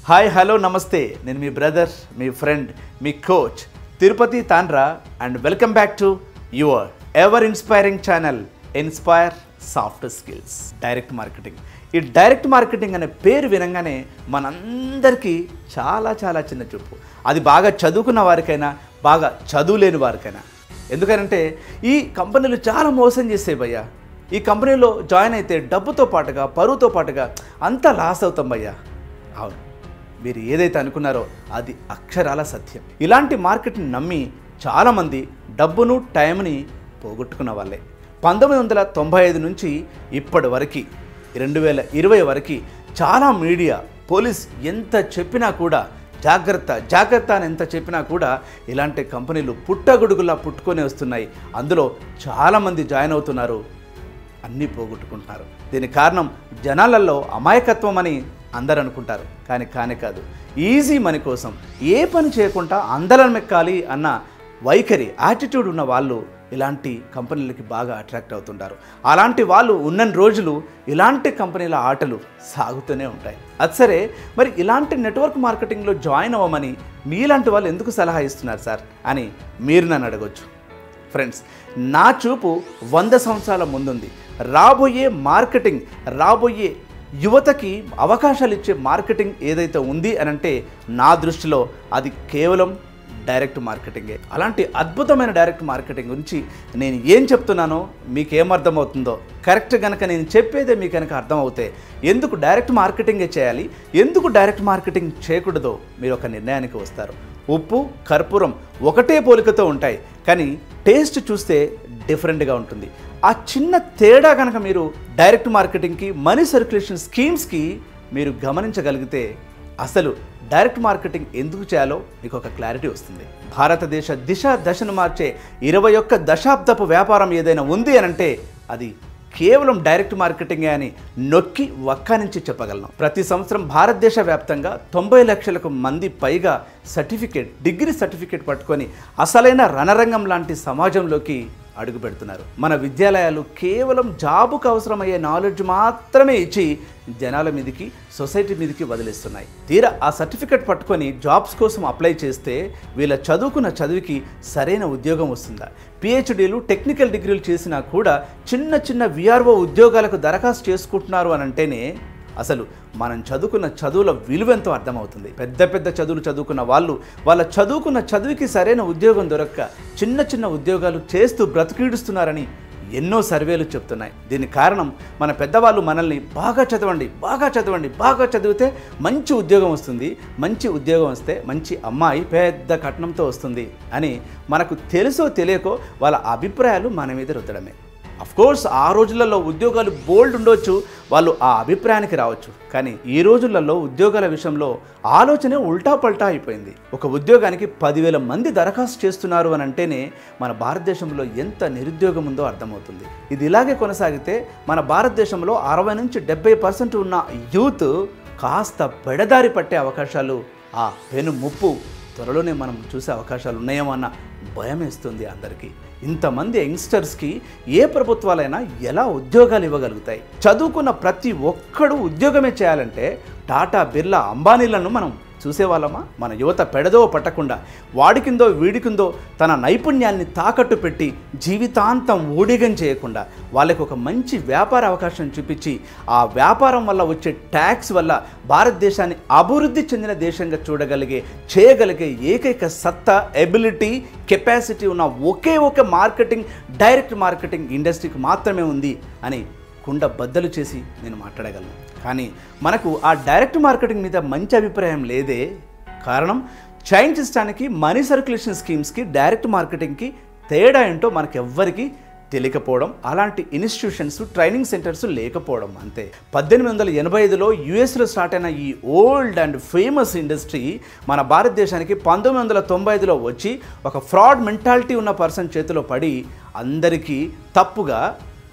hi hello నమస్తే నేను మీ బ్రదర్ మీ ఫ్రెండ్ మీ coach Tirupati Tandra and welcome back to your ever inspiring channel inspire soft skills direct marketing ఈ డైరెక్ట్ మార్కెటింగ్ అనే పేరు వినంగానే మనందరికీ చాలా చాలా చిన్న చూపు అది బాగా చదువుకున్న వారికైనా బాగా చదువులేని వారికైనా ఎందుకనంటే ఈ కంపెనీలు చాలా మోసం చేసే భయ్యా ఈ కంపెనీలో జాయిన్ అయితే డబ్బుతో పాటుగా పరువుతో పాటుగా అంతా లాస్ అవుతాం భయ్యా అవును మీరు ఏదైతే అనుకున్నారో అది అక్షరాల సత్యం ఇలాంటి మార్కెట్ని నమ్మి చాలామంది డబ్బును టైంని పోగొట్టుకున్న వాళ్ళే పంతొమ్మిది వందల తొంభై ఐదు నుంచి ఇప్పటి వరకు రెండు వేల ఇరవై వరకు చాలా మీడియా పోలీస్ ఎంత చెప్పినా కూడా జాగ్రత్త జాగ్రత్త అని ఎంత చెప్పినా కూడా ఇలాంటి కంపెనీలు పుట్టగొడుగులా పుట్టుకొని వస్తున్నాయి అందులో చాలామంది జాయిన్ అవుతున్నారు అన్నీ పోగొట్టుకుంటున్నారు దీనికి కారణం జనాలలో అమాయకత్వం అని అందరు అనుకుంటారు కానీ కానే కాదు ఈజీ మనీ కోసం ఏ పని చేయకుండా అందరం మెక్కాలి అన్న వైఖరి యాటిట్యూడ్ ఉన్న వాళ్ళు ఇలాంటి కంపెనీలకి బాగా అట్రాక్ట్ అవుతుంటారు అలాంటి వాళ్ళు ఉన్నన్ని రోజులు ఇలాంటి కంపెనీల ఆటలు సాగుతూనే ఉంటాయి అది సరే మరి ఇలాంటి నెట్వర్క్ మార్కెటింగ్లో జాయిన్ అవ్వమని మీలాంటి వాళ్ళు ఎందుకు సలహా ఇస్తున్నారు సార్ అని మీరు నన్ను అడగొచ్చు ఫ్రెండ్స్ నా చూపు వంద సంవత్సరాల ముందుంది రాబోయే మార్కెటింగ్ రాబోయే యువతకి అవకాశాలు ఇచ్చే మార్కెటింగ్ ఏదైతే ఉంది అని అంటే నా దృష్టిలో అది కేవలం డైరెక్ట్ మార్కెటింగే అలాంటి అద్భుతమైన డైరెక్ట్ మార్కెటింగ్ గురించి నేను ఏం చెప్తున్నానో మీకు ఏమర్థమవుతుందో కరెక్ట్ కనుక నేను చెప్పేదే మీకు కనుక అర్థమవుతే ఎందుకు డైరెక్ట్ మార్కెటింగే చేయాలి ఎందుకు డైరెక్ట్ మార్కెటింగ్ చేయకూడదో మీరు ఒక నిర్ణయానికి వస్తారు ఉప్పు కర్పూరం ఒకటే పోలికతో ఉంటాయి కానీ టేస్ట్ చూస్తే డిఫరెంట్గా ఉంటుంది ఆ చిన్న తేడా కనుక మీరు డైరెక్ట్ మార్కెటింగ్కి మనీ సర్క్యులేషన్ స్కీమ్స్కి మీరు గమనించగలిగితే అసలు డైరెక్ట్ మార్కెటింగ్ ఎందుకు చేయాలో మీకు ఒక క్లారిటీ వస్తుంది భారతదేశ దిశ దశను మార్చే ఇరవై ఒక్క దశాబ్దపు వ్యాపారం ఏదైనా ఉంది అని అంటే అది కేవలం డైరెక్ట్ మార్కెటింగే అని నొక్కి ఒక్క నుంచి చెప్పగలను ప్రతి సంవత్సరం భారతదేశ వ్యాప్తంగా తొంభై లక్షలకు మంది పైగా సర్టిఫికేట్ డిగ్రీ సర్టిఫికేట్ పట్టుకొని అసలైన రణరంగం లాంటి సమాజంలోకి అడుగు పెడుతున్నారు మన విద్యాలయాలు కేవలం జాబుకు అవసరమయ్యే నాలెడ్జ్ మాత్రమే ఇచ్చి జనాల మీదకి సొసైటీ మీదకి వదిలేస్తున్నాయి తీరా ఆ సర్టిఫికెట్ పట్టుకొని జాబ్స్ కోసం అప్లై చేస్తే వీళ్ళ చదువుకున్న చదువుకి సరైన ఉద్యోగం వస్తుందా పిహెచ్డీలు టెక్నికల్ డిగ్రీలు చేసినా కూడా చిన్న చిన్న విఆర్ఓ ఉద్యోగాలకు దరఖాస్తు చేసుకుంటున్నారు అని అంటేనే అసలు మనం చదువుకున్న చదువుల విలువ ఎంతో అర్థమవుతుంది పెద్ద పెద్ద చదువులు చదువుకున్న వాళ్ళు వాళ్ళ చదువుకున్న చదువుకి సరైన ఉద్యోగం దొరక్క చిన్న చిన్న ఉద్యోగాలు చేస్తూ బ్రతికీడుస్తున్నారని ఎన్నో సర్వేలు చెప్తున్నాయి దీనికి కారణం మన పెద్దవాళ్ళు మనల్ని బాగా చదవండి బాగా చదవండి బాగా చదివితే మంచి ఉద్యోగం వస్తుంది మంచి ఉద్యోగం వస్తే మంచి అమ్మాయి పెద్ద కట్నంతో వస్తుంది అని మనకు తెలుసో తెలియకో వాళ్ళ అభిప్రాయాలు మన మీద రుద్దడమే అఫ్ కోర్స్ ఆ రోజులలో ఉద్యోగాలు బోల్డ్ ఉండొచ్చు వాళ్ళు ఆ అభిప్రాయానికి రావచ్చు కానీ ఈ రోజులలో ఉద్యోగాల విషయంలో ఆలోచనే ఉల్టా పల్టా అయిపోయింది ఒక ఉద్యోగానికి పదివేల మంది దరఖాస్తు చేస్తున్నారు అని అంటేనే మన భారతదేశంలో ఎంత నిరుద్యోగం ఉందో అర్థమవుతుంది ఇది ఇలాగే కొనసాగితే మన భారతదేశంలో అరవై నుంచి డెబ్బై పర్సెంట్ ఉన్న యూత్ కాస్త పెడదారి పట్టే అవకాశాలు ఆ పెను ముప్పు త్వరలోనే మనం చూసే అవకాశాలు ఉన్నాయేమో అన్న భయం వేస్తుంది అందరికీ ఇంతమంది యంగ్స్టర్స్కి ఏ ప్రభుత్వాలైనా ఎలా ఉద్యోగాలు ఇవ్వగలుగుతాయి చదువుకున్న ప్రతి ఒక్కడు ఉద్యోగమే చేయాలంటే టాటా బిర్లా అంబానీలను మనం చూసేవాళ్ళమా మన యువత పెడదో పట్టకుండా వాడికిందో వీడికిందో తన నైపుణ్యాన్ని తాకట్టు పెట్టి జీవితాంతం ఊడిగం చేయకుండా వాళ్ళకి ఒక మంచి వ్యాపార అవకాశం చూపించి ఆ వ్యాపారం వల్ల వచ్చే ట్యాక్స్ వల్ల భారతదేశాన్ని అభివృద్ధి చెందిన దేశంగా చూడగలిగే చేయగలిగే ఏకైక సత్తా ఎబిలిటీ కెపాసిటీ ఉన్న ఒకే ఒక మార్కెటింగ్ డైరెక్ట్ మార్కెటింగ్ ఇండస్ట్రీకి మాత్రమే ఉంది అని కుండ బద్దలు చేసి నేను మాట్లాడగలను కానీ మనకు ఆ డైరెక్ట్ మార్కెటింగ్ మీద మంచి అభిప్రాయం లేదే కారణం చైన్ సిస్టానికి మనీ సర్క్యులేషన్ స్కీమ్స్కి డైరెక్ట్ మార్కెటింగ్కి తేడా ఏంటో మనకి ఎవ్వరికి తెలియకపోవడం అలాంటి ఇన్స్టిట్యూషన్స్ ట్రైనింగ్ సెంటర్స్ లేకపోవడం అంతే పద్దెనిమిది వందల ఎనభై ఐదులో యుఎస్లో స్టార్ట్ అయిన ఈ ఓల్డ్ అండ్ ఫేమస్ ఇండస్ట్రీ మన భారతదేశానికి పంతొమ్మిది వందల తొంభై ఐదులో వచ్చి ఒక ఫ్రాడ్ మెంటాలిటీ ఉన్న పర్సన్ చేతిలో పడి అందరికీ తప్పుగా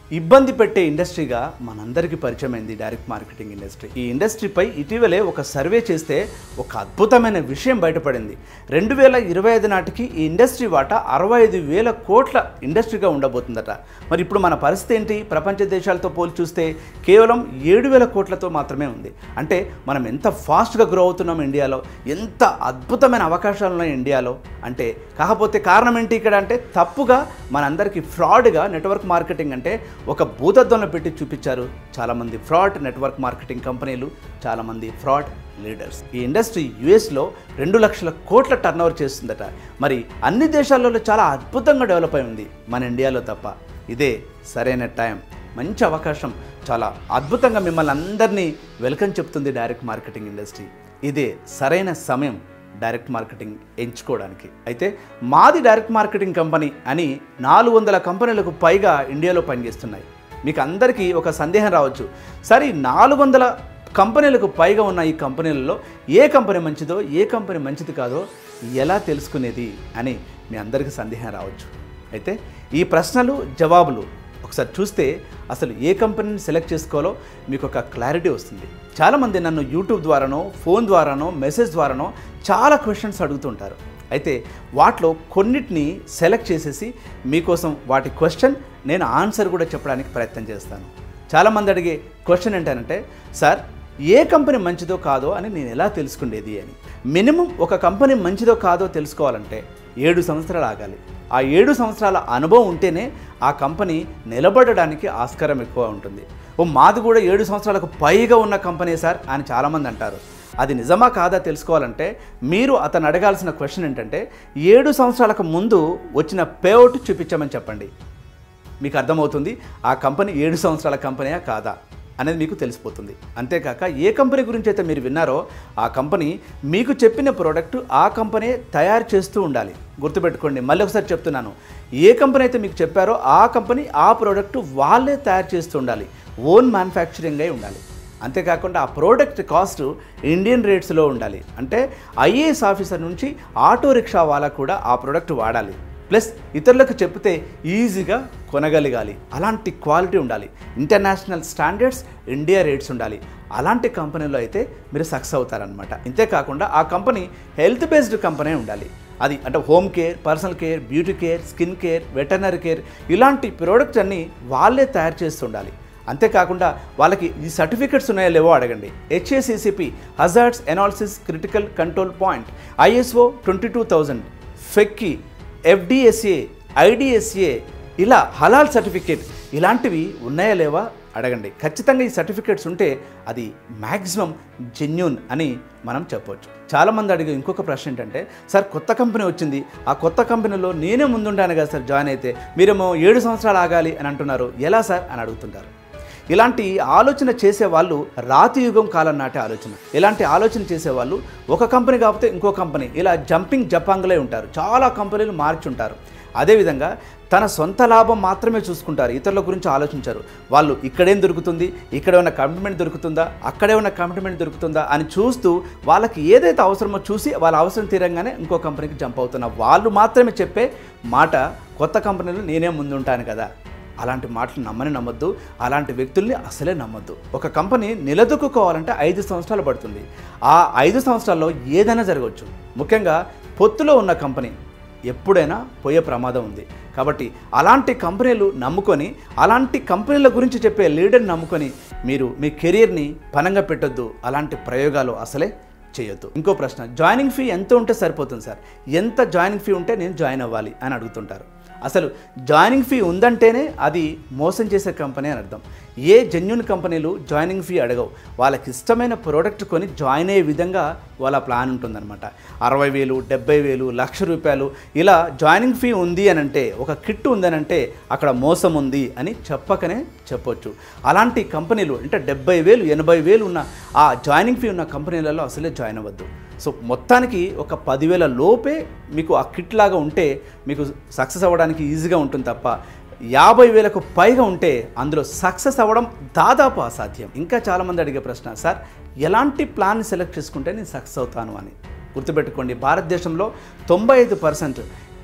ఇబ్బంది పెట్టే ఇండస్ట్రీగా మనందరికీ పరిచయమైంది డైరెక్ట్ మార్కెటింగ్ ఇండస్ట్రీ ఈ ఇండస్ట్రీపై ఇటీవలే ఒక సర్వే చేస్తే ఒక అద్భుతమైన విషయం బయటపడింది రెండు వేల ఇరవై ఐదు నాటికి ఈ ఇండస్ట్రీ వాటా అరవై ఐదు వేల కోట్ల ఇండస్ట్రీగా ఉండబోతుందట మరి ఇప్పుడు మన పరిస్థితి ఏంటి ప్రపంచ దేశాలతో పోల్చి చూస్తే కేవలం ఏడు వేల కోట్లతో మాత్రమే ఉంది అంటే మనం ఎంత ఫాస్ట్గా గ్రో అవుతున్నాం ఇండియాలో ఎంత అద్భుతమైన అవకాశాలు ఉన్నాయి ఇండియాలో అంటే కాకపోతే కారణం ఏంటి ఇక్కడ అంటే తప్పుగా మనందరికీ ఫ్రాడ్గా నెట్వర్క్ మార్కెటింగ్ అంటే ఒక భూతత్వంలో పెట్టి చూపించారు చాలామంది ఫ్రాడ్ నెట్వర్క్ మార్కెటింగ్ కంపెనీలు చాలామంది ఫ్రాడ్ లీడర్స్ ఈ ఇండస్ట్రీ యుఎస్లో రెండు లక్షల కోట్ల టర్న్ ఓవర్ చేస్తుందట మరి అన్ని దేశాలలో చాలా అద్భుతంగా డెవలప్ అయి ఉంది మన ఇండియాలో తప్ప ఇదే సరైన టైం మంచి అవకాశం చాలా అద్భుతంగా మిమ్మల్ని అందరినీ వెల్కమ్ చెప్తుంది డైరెక్ట్ మార్కెటింగ్ ఇండస్ట్రీ ఇదే సరైన సమయం డైరెక్ట్ మార్కెటింగ్ ఎంచుకోవడానికి అయితే మాది డైరెక్ట్ మార్కెటింగ్ కంపెనీ అని నాలుగు వందల కంపెనీలకు పైగా ఇండియాలో పనిచేస్తున్నాయి మీకు అందరికీ ఒక సందేహం రావచ్చు సరే నాలుగు వందల కంపెనీలకు పైగా ఉన్న ఈ కంపెనీలలో ఏ కంపెనీ మంచిదో ఏ కంపెనీ మంచిది కాదో ఎలా తెలుసుకునేది అని మీ అందరికీ సందేహం రావచ్చు అయితే ఈ ప్రశ్నలు జవాబులు ఒకసారి చూస్తే అసలు ఏ కంపెనీని సెలెక్ట్ చేసుకోవాలో మీకు ఒక క్లారిటీ వస్తుంది చాలామంది నన్ను యూట్యూబ్ ద్వారానో ఫోన్ ద్వారానో మెసేజ్ ద్వారానో చాలా క్వశ్చన్స్ అడుగుతుంటారు అయితే వాటిలో కొన్నిటిని సెలెక్ట్ చేసేసి మీకోసం వాటి క్వశ్చన్ నేను ఆన్సర్ కూడా చెప్పడానికి ప్రయత్నం చేస్తాను చాలామంది అడిగే క్వశ్చన్ ఏంటంటే సార్ ఏ కంపెనీ మంచిదో కాదో అని నేను ఎలా తెలుసుకునేది అని మినిమం ఒక కంపెనీ మంచిదో కాదో తెలుసుకోవాలంటే ఏడు సంవత్సరాలు ఆగాలి ఆ ఏడు సంవత్సరాల అనుభవం ఉంటేనే ఆ కంపెనీ నిలబడడానికి ఆస్కారం ఎక్కువ ఉంటుంది ఓ మాది కూడా ఏడు సంవత్సరాలకు పైగా ఉన్న కంపెనీ సార్ అని చాలామంది అంటారు అది నిజమా కాదా తెలుసుకోవాలంటే మీరు అతను అడగాల్సిన క్వశ్చన్ ఏంటంటే ఏడు సంవత్సరాలకు ముందు వచ్చిన పేఅవుట్ చూపించమని చెప్పండి మీకు అర్థమవుతుంది ఆ కంపెనీ ఏడు సంవత్సరాల కంపెనీయా కాదా అనేది మీకు తెలిసిపోతుంది అంతేకాక ఏ కంపెనీ గురించి అయితే మీరు విన్నారో ఆ కంపెనీ మీకు చెప్పిన ప్రోడక్ట్ ఆ కంపెనీ తయారు చేస్తూ ఉండాలి గుర్తుపెట్టుకోండి మళ్ళీ ఒకసారి చెప్తున్నాను ఏ కంపెనీ అయితే మీకు చెప్పారో ఆ కంపెనీ ఆ ప్రోడక్ట్ వాళ్ళే తయారు చేస్తూ ఉండాలి ఓన్ మ్యానుఫ్యాక్చరింగ్ అయి ఉండాలి అంతేకాకుండా ఆ ప్రోడక్ట్ కాస్ట్ ఇండియన్ రేట్స్లో ఉండాలి అంటే ఐఏఎస్ ఆఫీసర్ నుంచి ఆటో రిక్షా వాళ్ళ కూడా ఆ ప్రోడక్ట్ వాడాలి ప్లస్ ఇతరులకు చెప్తే ఈజీగా కొనగలగాలి అలాంటి క్వాలిటీ ఉండాలి ఇంటర్నేషనల్ స్టాండర్డ్స్ ఇండియా రేట్స్ ఉండాలి అలాంటి కంపెనీలో అయితే మీరు సక్సెస్ అవుతారనమాట ఇంతేకాకుండా ఆ కంపెనీ హెల్త్ బేస్డ్ కంపెనీ ఉండాలి అది అంటే home care personal care beauty care skin care veterinary care ఇలాంటి ప్రోడక్ట్స్ అన్నీ వాళ్ళే తయారు చేస్తుండాలి అంతేకాకుండా వాళ్ళకి ఈ సర్టిఫికెట్స్ ఉన్నాయో లేవో అడగండి HACCP hazards analysis critical control point ISO twenty two thousand FICCI FDSA IDSA ఇలా హలాల్ సర్టిఫికేట్ ఇలాంటివి ఉన్నాయా లేవా అడగండి ఖచ్చితంగా ఈ సర్టిఫికేట్స్ ఉంటే అది మ్యాక్సిమం జెన్యున్ అని మనం చెప్పవచ్చు చాలామంది అడిగే ఇంకొక ప్రశ్న ఏంటంటే సార్ కొత్త కంపెనీ వచ్చింది ఆ కొత్త కంపెనీలో నేనే ముందుంటాను కదా సార్ జాయిన్ అయితే మీరేమో ఏడు సంవత్సరాలు ఆగాలి అని అంటున్నారు ఎలా సార్ అని అడుగుతుంటారు ఇలాంటి ఆలోచన చేసే వాళ్ళు రాతి యుగం కాలం నాటి ఆలోచన ఇలాంటి ఆలోచన చేసే వాళ్ళు ఒక కంపెనీ కాకపోతే ఇంకో కంపెనీ ఇలా జంపింగ్ జపాంగులే ఉంటారు చాలా కంపెనీలు మార్చుంటారు అదేవిధంగా తన సొంత లాభం మాత్రమే చూసుకుంటారు ఇతరుల గురించి ఆలోచించారు వాళ్ళు ఇక్కడేం దొరుకుతుంది ఇక్కడ ఉన్న కమిట్మెంట్ దొరుకుతుందా అక్కడే ఉన్న కమిట్మెంట్ దొరుకుతుందా అని చూస్తూ వాళ్ళకి ఏదైతే అవసరమో చూసి వాళ్ళ అవసరం తీరంగానే ఇంకో కంపెనీకి జంప్ అవుతున్న వాళ్ళు మాత్రమే చెప్పే మాట కొత్త కంపెనీలు నేనే ముందుంటాను కదా అలాంటి మాటలు నమ్మని నమ్మొద్దు అలాంటి వ్యక్తుల్ని అసలే నమ్మొద్దు ఒక కంపెనీ నిలదొక్కుకోవాలంటే ఐదు సంవత్సరాలు పడుతుంది ఆ ఐదు సంవత్సరాల్లో ఏదైనా జరగవచ్చు ముఖ్యంగా పొత్తులో ఉన్న కంపెనీ ఎప్పుడైనా పోయే ప్రమాదం ఉంది కాబట్టి అలాంటి కంపెనీలు నమ్ముకొని అలాంటి కంపెనీల గురించి చెప్పే లీడర్ని నమ్ముకొని మీరు మీ కెరీర్ని పనంగా పెట్టొద్దు అలాంటి ప్రయోగాలు అసలే చేయొద్దు ఇంకో ప్రశ్న జాయినింగ్ ఫీ ఎంత ఉంటే సరిపోతుంది సార్ ఎంత జాయినింగ్ ఫీ ఉంటే నేను జాయిన్ అవ్వాలి అని అడుగుతుంటారు అసలు జాయినింగ్ ఫీ ఉందంటేనే అది మోసం చేసే కంపెనీ అని అర్థం ఏ జెన్యున్ కంపెనీలు జాయినింగ్ ఫీ అడగవు వాళ్ళకి ఇష్టమైన ప్రోడక్ట్ కొని జాయిన్ అయ్యే విధంగా వాళ్ళ ప్లాన్ ఉంటుందన్నమాట అరవై వేలు డెబ్బై వేలు లక్ష రూపాయలు ఇలా జాయినింగ్ ఫీ ఉంది అని అంటే ఒక కిట్ ఉందనంటే అక్కడ మోసం ఉంది అని చెప్పకనే చెప్పొచ్చు అలాంటి కంపెనీలు అంటే డెబ్బై వేలు ఎనభై వేలు ఉన్న ఆ జాయినింగ్ ఫీ ఉన్న కంపెనీలలో అసలే జాయిన్ అవ్వద్దు సో మొత్తానికి ఒక పదివేల లోపే మీకు ఆ కిట్ లాగా ఉంటే మీకు సక్సెస్ అవ్వడానికి ఈజీగా ఉంటుంది తప్ప యాభై వేలకు పైగా ఉంటే అందులో సక్సెస్ అవ్వడం దాదాపు అసాధ్యం ఇంకా చాలామంది అడిగే ప్రశ్న సార్ ఎలాంటి ప్లాన్ సెలెక్ట్ చేసుకుంటే నేను సక్సెస్ అవుతాను అని గుర్తుపెట్టుకోండి భారతదేశంలో తొంభై ఐదు percent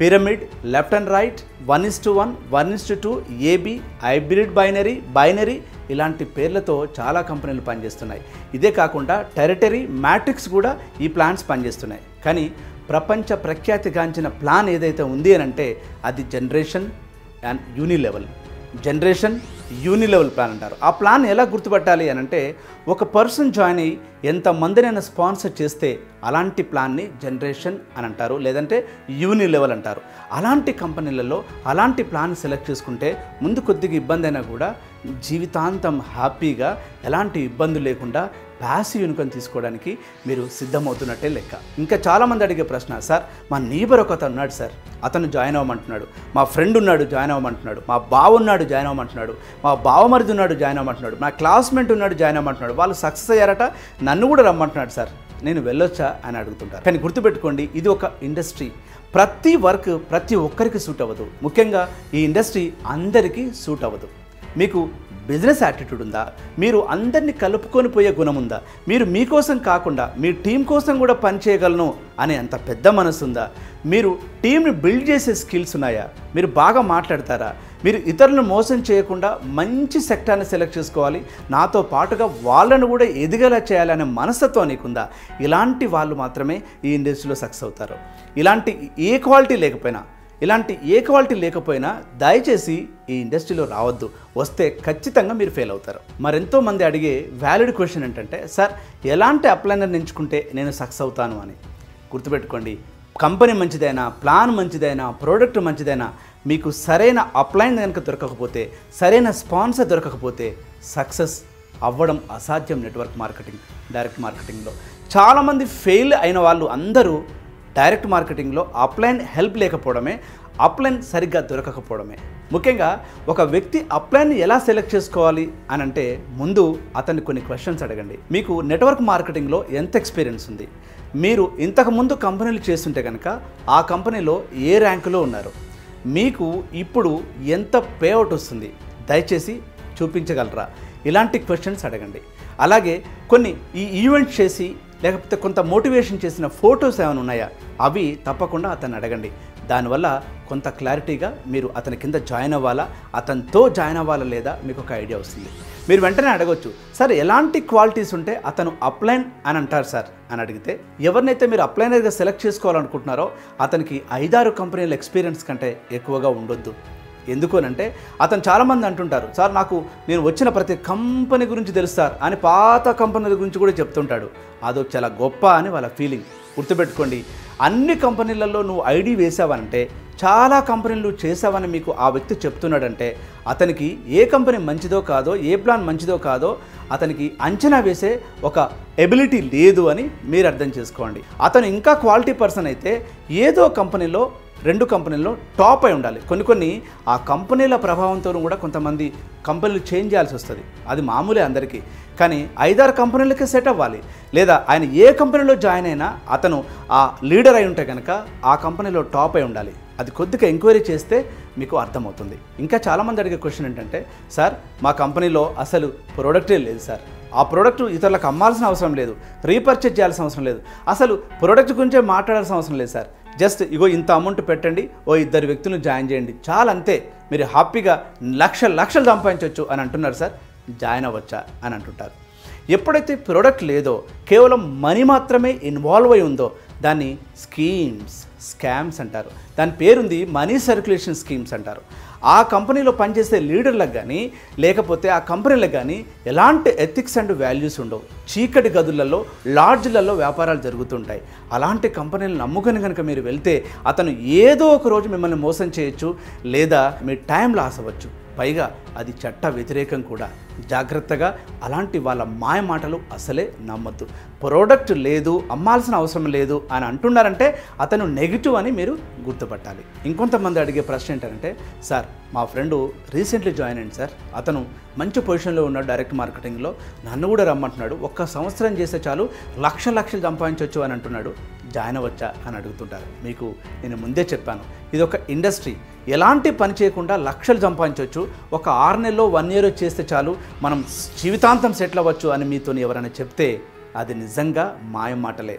pyramid left and right one is to one one is to two AB hybrid binary binary ఇలాంటి పేర్లతో చాలా కంపెనీలు పనిచేస్తున్నాయి ఇదే కాకుండా టెరిటరీ మ్యాట్రిక్స్ కూడా ఈ ప్లాన్స్ పనిచేస్తున్నాయి కానీ ప్రపంచ ప్రఖ్యాతిగాంచిన ప్లాన్ ఏదైతే ఉంది అని అంటే అది generation and uni level generation uni level plan అంటారు ఆ ప్లాన్ ఎలా గుర్తుపట్టాలి అని అంటే ఒక పర్సన్ జాయిన్ అయ్యి ఎంతమందినైనా స్పాన్సర్ చేస్తే అలాంటి ప్లాన్ని జనరేషన్ అని అంటారు లేదంటే యూని లెవెల్ అంటారు అలాంటి కంపెనీలలో అలాంటి ప్లాన్ సెలెక్ట్ చేసుకుంటే ముందు కొద్దిగా ఇబ్బంది అయినా కూడా జీవితాంతం హ్యాపీగా ఎలాంటి ఇబ్బంది లేకుండా ప్యాసివ్ ఇన్కమ్ తీసుకోవడానికి మీరు సిద్ధమవుతున్నట్టే లెక్క ఇంకా చాలామంది అడిగే ప్రశ్న సార్ మా నీబర్ ఒక అతను ఉన్నాడు సార్ అతను జాయిన్ అవ్వమంటున్నాడు మా ఫ్రెండ్ ఉన్నాడు జాయిన్ అవ్వమంటున్నాడు మా బావ ఉన్నాడు జాయిన్ అవ్వమంటున్నాడు మా బావమరిది ఉన్నాడు జాయిన్ అవ్వమంటున్నాడు మా క్లాస్మేట్ ఉన్నాడు జాయిన్ అవ్వమంటున్నాడు వాళ్ళు సక్సెస్ అయ్యారట నన్ను కూడా రమ్మంటున్నాడు సార్ నేను వెళ్ళొచ్చా అని అడుగుతుంటారు కానీ గుర్తుపెట్టుకోండి ఇది ఒక ఇండస్ట్రీ ప్రతి వర్క్ ప్రతి ఒక్కరికి సూట్ అవ్వదు ముఖ్యంగా ఈ ఇండస్ట్రీ అందరికీ సూట్ అవ్వదు మీకు బిజినెస్ యాటిట్యూడ్ ఉందా మీరు అందరినీ కలుపుకొని పోయే గుణం ఉందా మీరు మీకోసం కాకుండా మీ టీం కోసం కూడా పనిచేయగలను అనే అంత పెద్ద మనసు ఉందా మీరు టీంని బిల్డ్ చేసే స్కిల్స్ ఉన్నాయా మీరు బాగా మాట్లాడతారా మీరు ఇతరులను మోసం చేయకుండా మంచి సెక్టార్ని సెలెక్ట్ చేసుకోవాలి నాతో పాటుగా వాళ్ళను కూడా ఎదిగేలా చేయాలనే మనస్తత్వం నీకుందా ఇలాంటి వాళ్ళు మాత్రమే ఈ ఇండస్ట్రీలో సక్సెస్ అవుతారు ఇలాంటి ఏ క్వాలిటీ లేకపోయినా ఇలాంటి ఏ క్వాలిటీ లేకపోయినా దయచేసి ఈ ఇండస్ట్రీలో రావద్దు వస్తే ఖచ్చితంగా మీరు ఫెయిల్ అవుతారు మరెంతో మంది అడిగే వ్యాలిడ్ క్వశ్చన్ ఏంటంటే సార్ ఎలాంటి అప్లైనర్ ఎంచుకుంటే నేను సక్సెస్ అవుతాను అని గుర్తుపెట్టుకోండి కంపెనీ మంచిదైనా ప్లాన్ మంచిదైనా ప్రోడక్ట్ మంచిదైనా మీకు సరైన అప్లైన్ కనుక దొరకకపోతే సరైన స్పాన్సర్ దొరకకపోతే సక్సెస్ అవ్వడం అసాధ్యం నెట్వర్క్ మార్కెటింగ్ డైరెక్ట్ మార్కెటింగ్లో చాలామంది ఫెయిల్ అయిన వాళ్ళు అందరూ డైరెక్ట్ మార్కెటింగ్లో అప్లైన్ హెల్ప్ లేకపోవడమే అప్లైన్ సరిగ్గా దొరకకపోవడమే ముఖ్యంగా ఒక వ్యక్తి అప్లైన్ ఎలా సెలెక్ట్ చేసుకోవాలి అని అంటే ముందు అతన్ని కొన్ని క్వశ్చన్స్ అడగండి మీకు నెట్వర్క్ మార్కెటింగ్లో ఎంత ఎక్స్పీరియన్స్ ఉంది మీరు ఇంతకుముందు కంపెనీలు చేస్తుంటే కనుక ఆ కంపెనీలో ఏ ర్యాంకులో ఉన్నారు మీకు ఇప్పుడు ఎంత పేఅవుట్ వస్తుంది దయచేసి చూపించగలరా ఇలాంటి క్వశ్చన్స్ అడగండి అలాగే కొన్ని ఈ ఈవెంట్ చేసి లేకపోతే కొంత మోటివేషన్ చేసిన ఫొటోస్ ఏమైనా ఉన్నాయా అవి తప్పకుండా అతన్ని అడగండి దానివల్ల కొంత క్లారిటీగా మీరు అతని కింద జాయిన్ అవ్వాలా అతనితో జాయిన్ అవ్వాలా లేదా మీకు ఒక ఐడియా వస్తుంది మీరు వెంటనే అడగొచ్చు సార్ ఎలాంటి క్వాలిటీస్ ఉంటే అతను అప్లైన్ అని అంటారు సార్ అని అడిగితే ఎవరినైతే మీరు అప్లైనర్గా సెలెక్ట్ చేసుకోవాలనుకుంటున్నారో అతనికి ఐదారు కంపెనీల ఎక్స్పీరియన్స్ కంటే ఎక్కువగా ఉండొద్దు ఎందుకోనంటే అతను చాలామంది అంటుంటారు సార్ నాకు నేను వచ్చిన ప్రతి కంపెనీ గురించి తెలుసు సార్ అని పాత కంపెనీల గురించి కూడా చెప్తుంటాడు అదో చాలా గొప్ప అని వాళ్ళ ఫీలింగ్ గుర్తుపెట్టుకోండి అన్ని కంపెనీలలో నువ్వు ఐడి వేసావంటే చాలా కంపెనీలు చేసావని మీకు ఆ వ్యక్తి చెప్తున్నాడంటే అతనికి ఏ కంపెనీ మంచిదో కాదో ఏ ప్లాన్ మంచిదో కాదో అతనికి అంచనా వేసే ఒక ఎబిలిటీ లేదు అని మీరు అర్థం చేసుకోండి అతను ఇంకా క్వాలిటీ పర్సన్ అయితే ఏదో కంపెనీలో రెండు కంపెనీల్లో టాప్ అయి ఉండాలి కొన్ని కొన్ని ఆ కంపెనీల ప్రభావంతో కూడా కొంతమంది కంపెనీలు చేంజ్ చేయాల్సి వస్తుంది అది మామూలే అందరికీ కానీ ఐదారు కంపెనీలకే సెట్ అవ్వాలి లేదా ఆయన ఏ కంపెనీలో జాయిన్ అయినా అతను ఆ లీడర్ అయి ఉంటే కనుక ఆ కంపెనీలో టాప్ అయి ఉండాలి అది కొద్దిగా ఎంక్వైరీ చేస్తే మీకు అర్థమవుతుంది ఇంకా చాలామంది అడిగే క్వశ్చన్ ఏంటంటే సార్ మా కంపెనీలో అసలు ప్రోడక్టే లేదు సార్ ఆ ప్రోడక్ట్ ఇతరులకు అమ్మాల్సిన అవసరం లేదు రీపర్చేజ్ చేయాల్సిన అవసరం లేదు అసలు ప్రోడక్ట్ గురించే మాట్లాడాల్సిన అవసరం లేదు సార్ జస్ట్ ఇగో ఇంత అమౌంట్ పెట్టండి ఓ ఇద్దరు వ్యక్తులను జాయిన్ చేయండి చాలా అంతే మీరు హ్యాపీగా లక్ష లక్షలు సంపాదించవచ్చు అని అంటున్నారు సార్ జాయిన్ అవ్వచ్చా అని అంటుంటారు ఎప్పుడైతే ప్రోడక్ట్ లేదో కేవలం మనీ మాత్రమే ఇన్వాల్వ్ అయి ఉందో దాన్ని స్కీమ్స్ స్కామ్స్ అంటారు దాని పేరుంది మనీ సర్క్యులేషన్ స్కీమ్స్ అంటారు ఆ కంపెనీలో పనిచేసే లీడర్లకు కానీ లేకపోతే ఆ కంపెనీలకు కానీ ఎలాంటి ఎథిక్స్ అండ్ వాల్యూస్ ఉండవు చీకటి గదులలో లాడ్జ్లలో వ్యాపారాలు జరుగుతుంటాయి అలాంటి కంపెనీలు నమ్ముకొని కనుక మీరు వెళ్తే అతను ఏదో ఒక రోజు మిమ్మల్ని మోసం చేయొచ్చు లేదా మీ టైం లాస్ అవ్వచ్చు పైగా అది చట్ట వ్యతిరేకం కూడా జాగ్రత్తగా అలాంటి వాళ్ళ మాయ మాటలు అసలే నమ్మద్దు ప్రోడక్ట్ లేదు అమ్మాల్సిన అవసరం లేదు అని అంటున్నారంటే అతను నెగిటివ్ అని మీరు గుర్తుపట్టాలి ఇంకొంతమంది అడిగే ప్రశ్న ఏంటంటే సార్ మా ఫ్రెండు రీసెంట్లీ జాయిన్ అయింది సార్ అతను మంచి పొజిషన్లో ఉన్నాడు డైరెక్ట్ మార్కెటింగ్లో నన్ను కూడా రమ్మంటున్నాడు ఒక్క సంవత్సరం చేస్తే చాలు లక్ష లక్షలు సంపాదించవచ్చు అని అంటున్నాడు జాయిన్ అవ్వచ్చా అని అడుగుతుంటారు మీకు నేను ముందే చెప్పాను ఇది ఒక ఇండస్ట్రీ ఎలాంటి పని చేయకుండా లక్షలు సంపాదించవచ్చు ఒక ఆరు నెలలో వన్ ఇయర్ చేస్తే చాలు మనం జీవితాంతం సెటిల్ అవ్వచ్చు అని మీతో ఎవరైనా చెప్తే అది నిజంగా మాయ మాటలే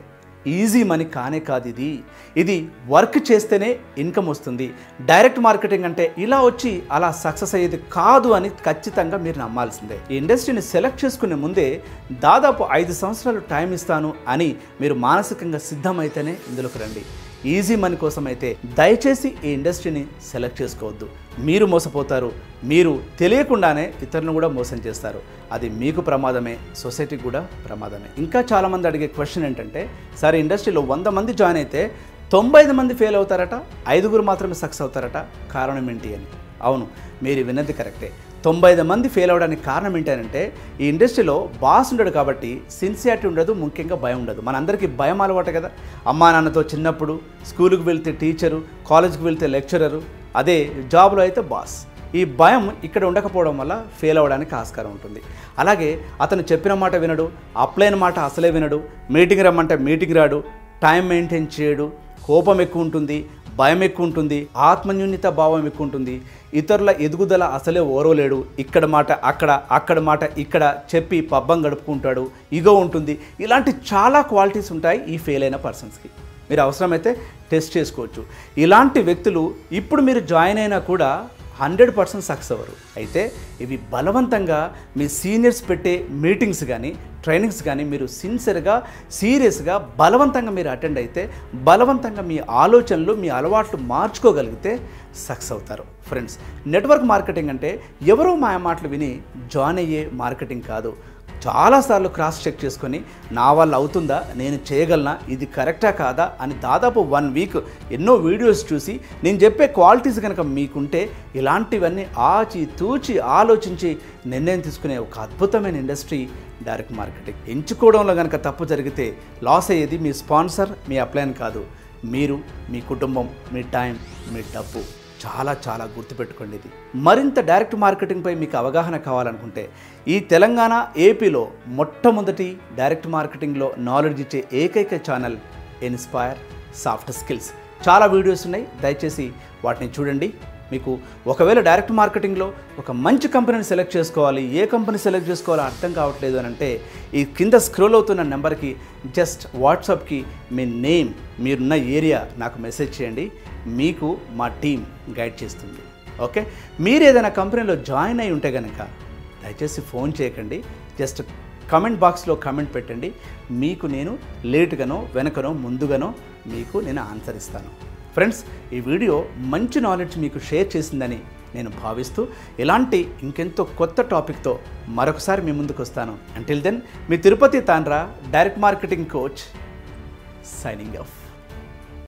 ఈజీ మనీ కానే కాదు ఇది ఇది వర్క్ చేస్తేనే ఇన్కమ్ వస్తుంది డైరెక్ట్ మార్కెటింగ్ అంటే ఇలా వచ్చి అలా సక్సెస్ అయ్యేది కాదు అని ఖచ్చితంగా మీరు నమ్మాల్సిందే ఈ ఇండస్ట్రీని సెలెక్ట్ చేసుకునే ముందే దాదాపు ఐదు సంవత్సరాలు టైం ఇస్తాను అని మీరు మానసికంగా సిద్ధమైతేనే ఇందులోకి రండి ఈజీ మనీ కోసం అయితే దయచేసి ఈ ఇండస్ట్రీని సెలెక్ట్ చేసుకోవద్దు మీరు మోసపోతారు మీరు తెలియకుండానే ఇతరులను కూడా మోసం చేస్తారు అది మీకు ప్రమాదమే సొసైటీకి కూడా ప్రమాదమే ఇంకా చాలామంది అడిగే క్వశ్చన్ ఏంటంటే సరే ఇండస్ట్రీలో వంద మంది జాయిన్ అయితే తొంభై ఐదు మంది ఫెయిల్ అవుతారట ఐదుగురు మాత్రమే సక్సెస్ అవుతారట కారణం ఏంటి అని అవును మీరు విన్నది కరెక్టే తొంభై ఐదు మంది ఫెయిల్ అవడానికి కారణం ఏంటంటే ఈ ఇండస్ట్రీలో బాస్ ఉండడు కాబట్టి సిన్సియారిటీ ఉండదు ముఖ్యంగా భయం ఉండదు మనందరికీ భయం అలవాటు కదా అమ్మా నాన్నతో చిన్నప్పుడు స్కూల్కి వెళ్తే టీచరు కాలేజ్కి వెళ్తే లెక్చరరు అదే జాబ్లో అయితే బాస్ ఈ భయం ఇక్కడ ఉండకపోవడం వల్ల ఫెయిల్ అవ్వడానికి ఆస్కారం ఉంటుంది అలాగే అతను చెప్పిన మాట వినడు అప్లైన మాట అసలే వినడు మీటింగ్ రమ్మంటే మీటింగ్ రాడు టైం మెయింటైన్ చేయడు కోపం ఎక్కువ ఉంటుంది భయం ఎక్కువ ఉంటుంది ఆత్మన్యూన్యత భావం ఎక్కువ ఉంటుంది ఇతరుల ఎదుగుదల అసలే ఓరవలేడు ఇక్కడ మాట అక్కడ అక్కడ మాట ఇక్కడ చెప్పి పబ్బం గడుపుకుంటాడు ఇగో ఉంటుంది ఇలాంటి చాలా క్వాలిటీస్ ఉంటాయి ఈ ఫెయిల్ అయిన పర్సన్స్కి మీరు అవసరమైతే టెస్ట్ చేసుకోవచ్చు ఇలాంటి వ్యక్తులు ఇప్పుడు మీరు జాయిన్ అయినా కూడా హండ్రెడ్ పర్సెంట్ సక్సెస్ అవ్వరు అయితే ఇవి బలవంతంగా మీ సీనియర్స్ పెట్టే మీటింగ్స్ కానీ ట్రైనింగ్స్ కానీ మీరు సిన్సియర్గా సీరియస్గా బలవంతంగా మీరు అటెండ్ అయితే బలవంతంగా మీ ఆలోచనలు మీ అలవాట్లు మార్చుకోగలిగితే సక్సెస్ అవుతారు ఫ్రెండ్స్ నెట్వర్క్ మార్కెటింగ్ అంటే ఎవరో మాయ మాటలు విని జాయిన్ అయ్యే మార్కెటింగ్ కాదు చాలాసార్లు క్రాస్ చెక్ చేసుకొని నా వల్ల అవుతుందా నేను చేయగలనా ఇది కరెక్టా కాదా అని దాదాపు వన్ వీక్ ఎన్నో వీడియోస్ చూసి నేను చెప్పే క్వాలిటీస్ కనుక మీకుంటే ఇలాంటివన్నీ ఆచి తూచి ఆలోచించి నిర్ణయం తీసుకునే ఒక అద్భుతమైన ఇండస్ట్రీ డైరెక్ట్ మార్కెటింగ్ ఎంచుకోవడంలో కనుక తప్పు జరిగితే లాస్ అయ్యేది మీ స్పాన్సర్ మీ అప్లైన్ కాదు మీరు మీ కుటుంబం మీ టైం మీ డబ్బు చాలా చాలా గుర్తుపెట్టుకోండి ఇది మరింత డైరెక్ట్ మార్కెటింగ్పై మీకు అవగాహన కావాలనుకుంటే ఈ తెలంగాణ ఏపీలో మొట్టమొదటి డైరెక్ట్ మార్కెటింగ్లో నాలెడ్జ్ ఇచ్చే ఏకైక ఛానల్ ఇన్స్పైర్ సాఫ్ట్ స్కిల్స్ చాలా వీడియోస్ ఉన్నాయి దయచేసి వాటిని చూడండి మీకు ఒకవేళ డైరెక్ట్ మార్కెటింగ్లో ఒక మంచి కంపెనీని సెలెక్ట్ చేసుకోవాలి ఏ కంపెనీ సెలెక్ట్ చేసుకోవాలో అర్థం కావట్లేదు అని అంటే ఈ కింద స్క్రోల్ అవుతున్న నెంబర్కి జస్ట్ వాట్సాప్కి మీ నేమ్ మీరున్న ఏరియా నాకు మెసేజ్ చేయండి మీకు మా టీం గైడ్ చేస్తుంది ఓకే మీరు ఏదైనా కంపెనీలో జాయిన్ అయి ఉంటే కనుక దయచేసి ఫోన్ చేయకండి జస్ట్ కమెంట్ బాక్స్లో కమెంట్ పెట్టండి మీకు నేను లేటుగానో వెనకనో ముందుగానో మీకు నేను ఆన్సర్ ఇస్తాను ఫ్రెండ్స్ ఈ వీడియో మంచి నాలెడ్జ్ మీకు షేర్ చేసిందని నేను భావిస్తూ ఇలాంటి ఇంకెంతో కొత్త టాపిక్తో మరొకసారి మీ ముందుకు వస్తాను అంటిల్ దెన్ మీ Tirupati Tandra direct marketing coach signing of